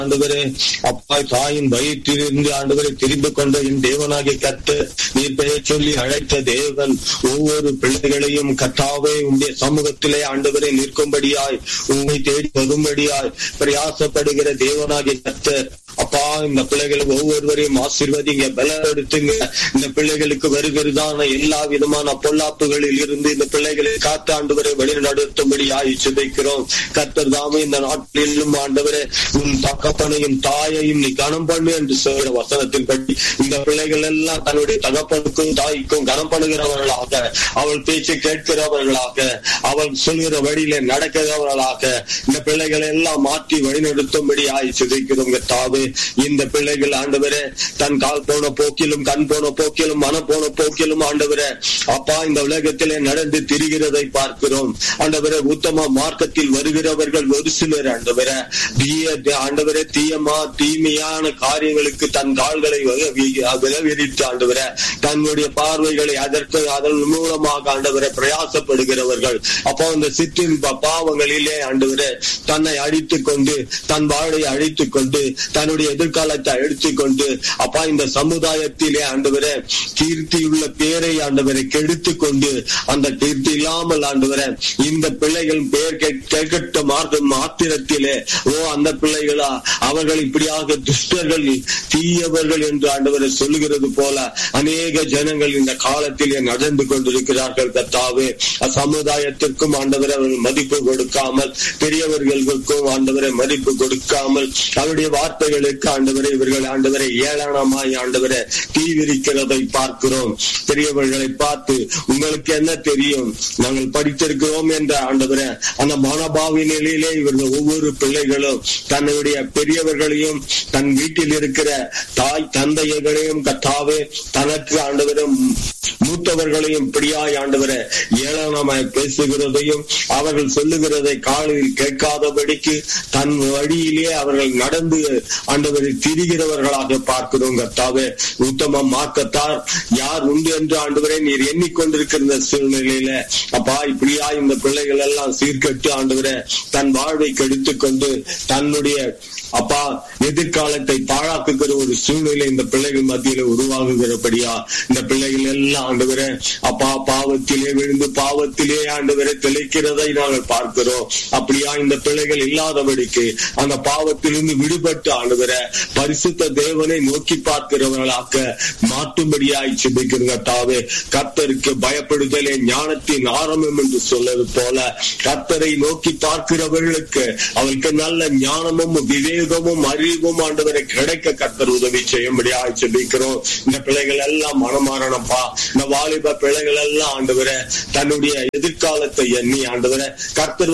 ஆண்டவரே அப்பா தாயின் வயிற்றிலிருந்து ஆண்டவரை திரும்பி கொண்ட என் தேவனாகிய கத்து நீர் பெயர் சொல்லி அழைத்த தேவன் ஒவ்வொரு பிள்ளைகளையும் கத்தாவே உடைய சமூகத்திலே ஆண்டவரை நிற்கும்படியாய் உண்மை தேடி வரும்படியாய் பிரயாசப்படுகிற தேவனாகிய கத்தர் அப்பா இந்த பிள்ளைகள் ஒவ்வொருவரையும் ஆசீர்வதிங்க பலப்படுத்துங்க இந்த பிள்ளைகளுக்கு வருகிறதான எல்லா விதமான பொல்லாப்புகளில் இருந்து இந்த பிள்ளைகளை காத்து ஆண்டவரை வழி நடத்தும்படி ஆயிச்சுதைக்கிறோம் கத்தர் தாமே இந்த நாட்டிலும் ஆண்டவரே உன் தகப்பனையும் தாயையும் நீ கனம் பண்ணு என்று சொல்கிற வசனத்தின் படி இந்த பிள்ளைகள் எல்லாம் தன்னுடைய தகப்பனுக்கும் தாய்க்கும் கனம் பண்ணுகிறவர்களாக அவள் பேச்சை கேட்கிறவர்களாக அவள் சொல்கிற வழியில நடக்கிறவர்களாக இந்த பிள்ளைகளை எல்லாம் மாற்றி வழிநடத்தும்படி ஆய் சிதைக்கிறோம் தாவே இந்த பிள்ளைகள் ஆண்டவரே தன் கால் போன போக்கிலும் கண் போன போக்கிலும் மன போன போக்கிலும் ஆண்டவரே அப்பா இந்த உலகத்திலே நடந்து திரிகிறதை பார்க்கிறோம் ஆண்டவரே உத்தம மார்க்கத்தில் வருகிறவர்கள் ஒரு சிலர் ஆண்டவரே தீய ஆண்டவரே தீயமா தீமையான காரியங்களுக்கு தன் கால்களை விலவிரித்து ஆண்டவரே தன்னுடைய பார்வைகளை அதற்கு அதன் மூலமாக ஆண்டவரை பிரயாசப்படுகிறவர்கள் அப்போ அந்த சிற்றின் பாவங்களிலே ஆண்டவரே தன்னை அழித்துக் கொண்டு தன் வாழை அழித்துக் கொண்டு தன்னுடைய எதிர்காலத்தை எடுத்துக்கொண்டு அப்பா இந்த சமுதாயத்திலே ஆண்டவரே கீர்த்தியுள்ள பேரை ஆண்டவரை கெடுத்து கொண்டு அந்த கீர்த்தி இல்லாமல் ஆண்டவரை இந்த பிள்ளைகள் பெயர் கேட்கட்ட மார்க்க மாத்திரத்திலே ஓ அந்த பிள்ளைகளா அவர்கள் இப்படியாக துஷ்டர்கள் தீயவர்கள் என்று ஆண்டவரை சொல்லுகிறது போல அநேக ஜனங்கள் இந்த காலத்திலே நடந்து கொண்டிருக்கிறார்கள் கத்தாவே சமுதாயத்திற்கும் ஆண்டவரை அவர்கள் மதிப்பு கொடுக்காமல் பெரியவர்களுக்கும் ஆண்டவரை மதிப்பு கொடுக்காமல் அவருடைய வார்த்தைகளுக்கு ஆண்டவரை இவர்கள் ஆண்டவரை ஏளனமாய் ஆண்டவரை தீவிரிக்கிறதை பார்க்கிறோம் பெரியவர்களை பார்த்து உங்களுக்கு என்ன தெரியும் நாங்கள் படித்திருக்கிறோம் என்ற ஆண்டவரை அந்த மனபாவி நிலையிலே இவர்கள் ஒவ்வொரு பிள்ளைகளும் தன்னுடைய பெரியவர்களையும் தன் வீட்டில் இருக்கிற தாய் தந்தையர்களையும் கத்தாவே தனக்கு ஆண்டவரும் மூத்தவர்களையும் பிடியாய் ஆண்டவரை ஏளனமாய் பேசுகிறதையும் அவர்கள் சொல்லுகிறதை காலில் கேட்காதபடிக்கு தன் வழியிலே அவர்கள் நடந்து ஆண்டவரை திரிகிறவர்களாக பார்க்கிறோம் கத்தாவே உத்தம மார்க்கத்தார் யார் உண்டு என்று ஆண்டவரை நீர் எண்ணிக்கொண்டிருக்கிற சூழ்நிலையில அப்பா இப்படியா இந்த பிள்ளைகள் எல்லாம் சீர்கட்டு ஆண்டவரை தன் வாழ்வை கெடுத்துக் கொண்டு தன்னுடைய அப்பா எதிர்காலத்தை பாழாக்குகிற ஒரு சூழ்நிலை இந்த பிள்ளைகள் மத்தியில உருவாகுகிறபடியா இந்த பிள்ளைகள் எல்லாம் ஆண்டவரை அப்பா பாவத்திலே விழுந்து பாவத்திலே ஆண்டவரை தெளிக்கிறதை நாங்கள் பார்க்கிறோம் அப்படியா இந்த பிள்ளைகள் இல்லாதபடிக்கு அந்த பாவத்திலிருந்து விடுபட்டு ஆண்டவரை பரிசுத்த தேவனை நோக்கி பார்க்கிறவர்களாக்க மாற்றும்படியாய் சிபிக்கிறங்க தாவே கர்த்தருக்கு பயப்படுதலே ஞானத்தின் ஆரம்பம் என்று சொல்வது போல கர்த்தரை நோக்கி பார்க்கிறவர்களுக்கு அவருக்கு நல்ல ஞானமும் விவேகமும் அறிவும் ஆண்டவரை கிடைக்க கர்த்தர் உதவி செய்யும்படியாய் சிபிக்கிறோம் இந்த பிள்ளைகள் எல்லாம் மனமாறணப்பா இந்த வாலிப பிள்ளைகள் எல்லாம் ஆண்டவரை தன்னுடைய எதிர்காலத்தை எண்ணி ஆண்டவரை கர்த்தர்